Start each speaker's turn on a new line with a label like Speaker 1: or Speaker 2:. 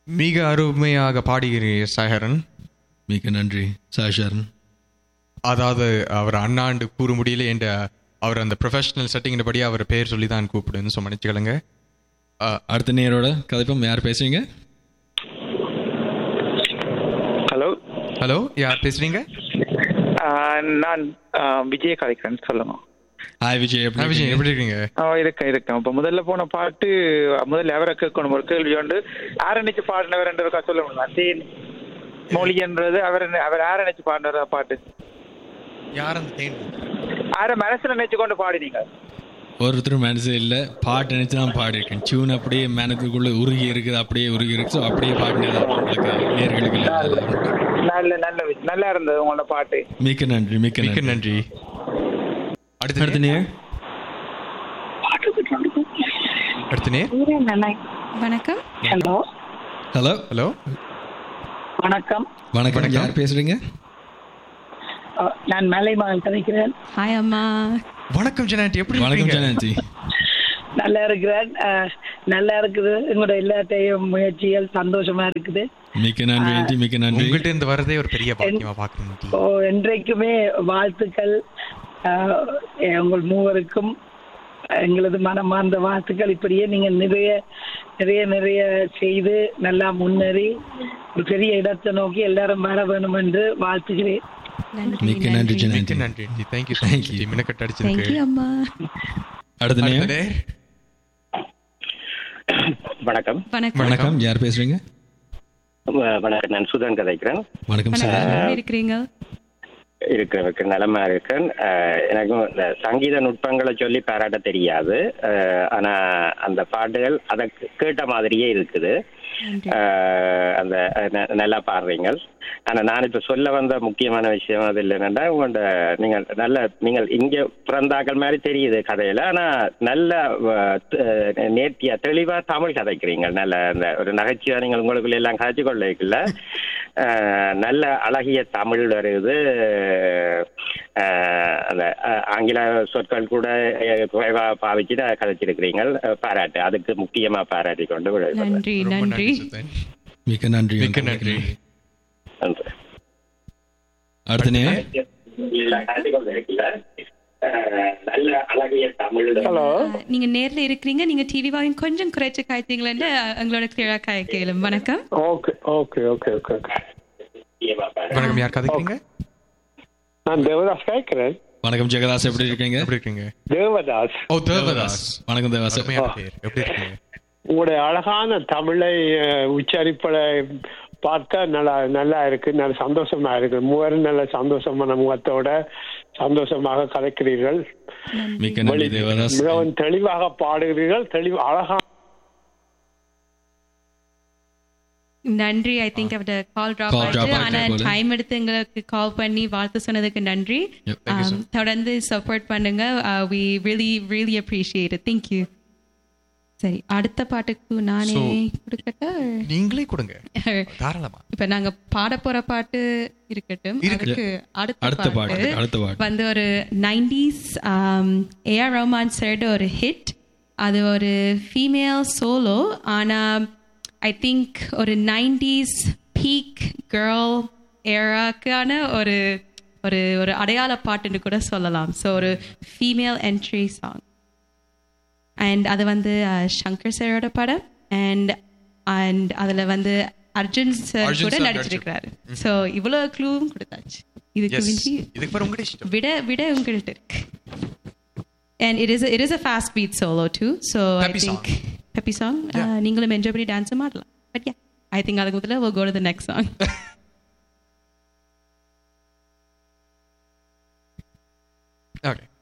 Speaker 1: மிக அருமையாக பாடுகிறீர் சஹரன்
Speaker 2: மிக்க நன்றி சாஷரன்
Speaker 1: அதாவது அவர் அண்ணாண்டு கூற முடியல என்ற அவர் அந்த ப்ரொஃபஷனல் செட்டிங்கின் படி அவர் பேர் சொல்லி தான் கூப்பிடுன்னு ஸோ மன்னிச்சுக்கலங்க
Speaker 2: அடுத்த நேரோட கதைப்பம் யார் பேசுறீங்க
Speaker 3: ஹலோ
Speaker 1: ஹலோ யார் பேசுறீங்க
Speaker 3: நான் ஆஹ், விஜய் கதைக்கிறேன் சொல்லுங்க
Speaker 2: ஹாய் விஜய் எப்படி
Speaker 1: ஆ, விஜய்
Speaker 2: இருக்கீங்க?
Speaker 1: எப்படி இருக்கீங்க
Speaker 3: ஆ, இருக்கேன் இருக்கேன் இப்ப முதல்ல போன பாட்டு முதல்ல அவரை கேட்கணும் ஒரு கேள்வி உண்டு ஆரணிச்சு பாடினவர் என்று இருக்கா சொல்ல முடியும் தேன் மொழின்றது அவர் அவர் ஆரணிச்சு பாடினவர் அந்த பாட்டு
Speaker 1: யார் அந்த தேன்
Speaker 3: ஆர மனசுல நினைச்சு கொண்டு பாடினீங்க
Speaker 2: ஒருத்தரும் மனசு இல்லை பாட்டு நினைச்சு தான் பாடியிருக்கேன் டியூன் அப்படியே மனதுக்குள்ள உருகி இருக்குது அப்படியே உருகி இருக்கு ஸோ அப்படியே பாடினது உங்களுக்கு நேர்களுக்கு இல்லை.
Speaker 3: நல்ல நல்ல விஷயம். நல்லா இருந்தது உங்களோட பாட்டு
Speaker 2: மிக்க நன்றி மிக்க
Speaker 1: மிக்க
Speaker 2: நன்றி
Speaker 1: நன்றி அடுத்த
Speaker 2: அடுத்த
Speaker 1: நேர்
Speaker 2: நேர்
Speaker 1: அடுத்த நேர்
Speaker 4: வணக்கம்
Speaker 5: ஹலோ
Speaker 2: ஹலோ
Speaker 1: ஹலோ
Speaker 5: வணக்கம்
Speaker 2: வணக்கம்
Speaker 1: வணக்கம்.
Speaker 2: யார் பேசுறீங்க
Speaker 5: அஹ், நான் மலை மகன் கதைக்கிறேன்
Speaker 4: ஹாய் அம்மா
Speaker 1: வணக்கம் ஜனாண்டி எப்படி
Speaker 2: வணக்கம்
Speaker 1: இருக்கீங்க
Speaker 2: ஜனந்தி
Speaker 5: நல்லா இருக்கிறேன் அஹ், நல்லா இருக்குது உங்களோட எல்லாத்தையும் முயற்சிகள் சந்தோஷமா இருக்குது
Speaker 2: மிக்க நன்றி ஆண்டி மிக்க நன்றி
Speaker 1: உங்கள்கிட்ட இருந்து வரதே ஒரு பெரிய பாக்கியமா பாக்குறேன்
Speaker 5: ஓ என்றைக்குமே வாழ்த்துக்கள் அஹ், உங்கள் மூவருக்கும் எங்களது மனமார்ந்த வாழ்த்துக்கள் இப்படியே நீங்க நிறைய நிறைய நிறைய செய்து நல்லா முன்னேறி ஒரு பெரிய இடத்தை நோக்கி எல்லாரும் வர வேணும் என்று வாழ்த்துகிறேன்
Speaker 4: நன்றி
Speaker 2: மிக்க நன்றி
Speaker 1: மிக்க
Speaker 2: ஜனந்தி
Speaker 1: நன்றி தேங்க்யூ தேங்க்யூ மினக்கட்டு
Speaker 4: தேங்க்யூ
Speaker 1: அடிச்சதுக்கு
Speaker 4: அம்மா
Speaker 2: அடுத்த
Speaker 1: அடுத்த
Speaker 2: நேர்
Speaker 1: நேர்
Speaker 6: வணக்கம்
Speaker 4: வணக்கம்
Speaker 2: வணக்கம் யார் பேசுறீங்க
Speaker 6: வ- வணக்கம் நான் சுதன் கதைக்கிறேன்
Speaker 2: வணக்கம்
Speaker 4: வணக்கம்
Speaker 2: சார்
Speaker 4: எப்படி இருக்கிறீங்க
Speaker 6: இருக்கிற நலமா இருக்கேன் அஹ், எனக்கும் இந்த சங்கீத நுட்பங்களை சொல்லி பாராட்ட தெரியாது அஹ், ஆனா அந்த பாட்டுகள் அதை கேட்ட மாதிரியே இருக்குது
Speaker 4: நன்றி
Speaker 6: அஹ், அந்த அஹ், ந- நல்லா பாடுறீங்க ஆனா நான் இப்ப சொல்ல வந்த முக்கியமான விஷயம் அது இல்லைன்னா உங்களோட நீங்கள் நல்ல நீங்கள் இங்க பிறந்தாக்கள் மாதிரி தெரியுது கதையில ஆனா நல்ல அஹ், த- நேர்த்தியா தெளிவா தமிழ் கதைக்கிறீங்க நல்ல அந்த ஒரு நகைச்சுவை நீங்கள் உங்களுக்குள்ள எல்லாம் காய்ச்சி கொள்ள வைக்கல அஹ், நல்ல அழகிய தமிழ் வருது அஹ், அந்த அஹ், ஆங்கில சொற்கள் கூட அஹ், குறைவா பாவிச்சுட்டு கதைச்சிருக்கிறீங்க அஹ், பாராட்டு அதுக்கு முக்கியமா பாராட்டி கொண்டு விடைபெறுகிறேன்.
Speaker 4: நன்றி
Speaker 1: ரொம்ப
Speaker 4: நன்றி
Speaker 1: நன்றி சுதன்.
Speaker 2: மிக்க நன்றி
Speaker 1: மிக்க நன்றி
Speaker 6: நன்றி
Speaker 2: அடுத்த நேர்
Speaker 6: நல்ல அழகிய தமிழ்
Speaker 3: ஹலோ
Speaker 4: நீங்க நேர்ல இருக்கிறீங்க நீங்க டிவி வாங்கி கொஞ்சம் குறைச்சு காய்த்தீங்களா எங்களோட கிளியரா காய்க்கலும் வணக்கம்
Speaker 7: okay okay okay okay okay
Speaker 1: வணக்கம் யார் கதைக்கிறீங்க
Speaker 7: நான் தேவதாஸ் கேட்கிறேன்
Speaker 2: வணக்கம் ஜெகதாஸ் எப்படி இருக்கீங்க
Speaker 1: எப்படி இருக்கீங்க
Speaker 7: தேவதாஸ்
Speaker 1: ஓ தேவதாஸ்
Speaker 2: வணக்கம் தேவாஸ்
Speaker 1: அருமையான பேர் எப்படி இருக்கீங்க
Speaker 7: உங்களுடைய அழகான தமிழை அஹ், உச்சரிப்பை பார்த்தா நல்லா நல்லா இருக்கு நல்ல சந்தோஷமா இருக்கு மூவரும் நல்ல சந்தோஷமான முகத்தோட சந்தோஷமாக கலைக்கிறீர்கள்
Speaker 2: மிக்க நன்றி தேவதாஸ்
Speaker 7: மிகவும் தெளிவாக பாடுகிறீர்கள் தெளிவு அழகா
Speaker 4: நன்றி ஐ திங்க் அவட கால் டிராப்
Speaker 2: Call drop
Speaker 4: ஆயிடுச்சு
Speaker 2: ஆயிடுச்சு
Speaker 4: ஆனா
Speaker 2: போல.
Speaker 4: டைம் எடுத்து எங்களுக்கு கால் பண்ணி வாழ்த்து சொன்னதுக்கு நன்றி
Speaker 2: Yep,
Speaker 1: thank you,
Speaker 4: Um, தொடர்ந்து சப்போர்ட் பண்ணுங்க we really really appreciate thank you சரி அடுத்த பாட்டுக்கு நானே
Speaker 1: So,
Speaker 4: கொடுக்கட்டா
Speaker 1: நீங்களே கொடுங்க தாராளமா
Speaker 4: இப்ப நாங்க பாட போற பாட்டு இருக்கட்டும்
Speaker 1: இருக்கு.
Speaker 4: அதுக்கு
Speaker 2: அடுத்த
Speaker 4: அடுத்த
Speaker 2: பாட்டு,
Speaker 4: பாட்டு
Speaker 2: அடுத்த பாட்டு.
Speaker 4: வந்து ஒரு நைன்டிஸ் ஏஆர் ரஹ்மான் சைடு ஒரு ஹிட் அது ஒரு ஃபீமேல் சோலோ ஆனா ஐ திங்க் ஒரு நைன்டிஸ் பீக் கேர்ள் ஏராக்கான ஒரு ஒரு ஒரு அடையாள பாட்டுன்னு கூட சொல்லலாம் ஸோ ஒரு ஃபீமேல் என்ட்ரி சாங் அண்ட் அது வந்து அஹ், சங்கர் சாரோட படம் அண்ட் அண்ட் அதுல வந்து அர்ஜுன் சார்
Speaker 1: அர்ஜுன்
Speaker 4: கூட
Speaker 1: sir
Speaker 4: நடிச்சிருக்கிறாரு ஸோ இவ்வளவு க்ளூவும் கொடுத்தாச்சு இதுக்கு
Speaker 1: எஸ்
Speaker 4: மிஞ்சி
Speaker 1: இதுக்கு பிறகு உங்களுடைய இஷ்டம்
Speaker 4: விட விட உங்கள்கிட்ட இருக்கு and it is a, it is a fast beat solo too so
Speaker 1: Peppy
Speaker 4: i
Speaker 1: song.
Speaker 4: think peppy song
Speaker 1: Yeah.
Speaker 4: uh, நீங்களும் என்ஜாய் பண்ணி டான்ஸ் ஆடலாம் பட் yeah i think அதுக்கு முதல்ல we'll go to the next song
Speaker 1: okay